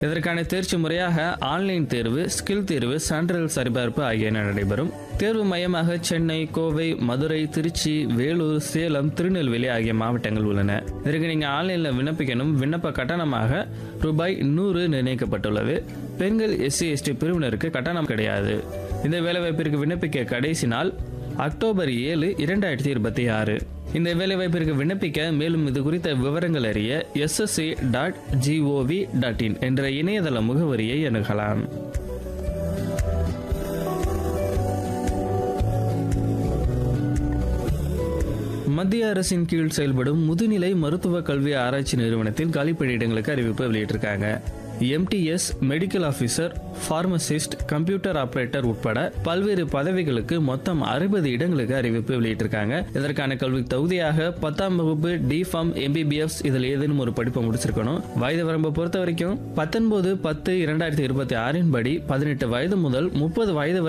இதற்கான தேர்ச்சி முறையாக ஆன்லைன் தேர்வு ஸ்கில் தேர்வு சான்றிதழ் சரிபார்ப்பு ஆகியன நடைபெறும் தேர்வு மையமாக சென்னை கோவை மதுரை திருச்சி வேலூர் சேலம் திருநெல்வேலி ஆகிய மாவட்டங்கள் உள்ளன இதற்கு நீங்க ஆன்லைன்ல விண்ணப்பிக்கணும் விண்ணப்ப கட்டணமாக ரூபாய் நூறு நிர்ணயிக்கப்பட்டுள்ளது பெண்கள் எஸ்சி எஸ்டி பிரிவினருக்கு கட்டணம் கிடையாது இந்த வேலைவாய்ப்பிற்கு விண்ணப்பிக்க கடைசி நாள் அக்டோபர் ஏழு இரண்டாயிரத்தி இருபத்தி ஆறு இந்த வேலைவாய்ப்பிற்கு விண்ணப்பிக்க மேலும் இது குறித்த விவரங்கள் அறிய SSC dot gov dot in என்ற இணையதள முகவரியை அணுகலாம் மத்திய அரசின் கீழ் செயல்படும் முதுநிலை மருத்துவ கல்வி ஆராய்ச்சி நிறுவனத்தில் காலிப்பணியிடங்களுக்கு அறிவிப்பு வெளியிட்டிருக்காங்க MTS medical officer pharmacist computer operator உட்பட பல்வேறு பதவிகளுக்கு மொத்தம் அறுபது இடங்களுக்கு அறிவிப்பு வெளியிட்டிருக்காங்க இதற்கான கல்வி தகுதியாக பத்தாம் வகுப்பு டி ஃபார்ம் எம்பிபிஎஸ் இதில் ஏதேனும் ஒரு படிப்பை முடிச்சிருக்கணும் வயது வரம்பை பொறுத்த வரைக்கும் பத்தொன்பது பத்து இரண்டாயிரத்தி இருபத்தி ஆறின் படி பதினெட்டு வயது முதல் முப்பது வயது வரை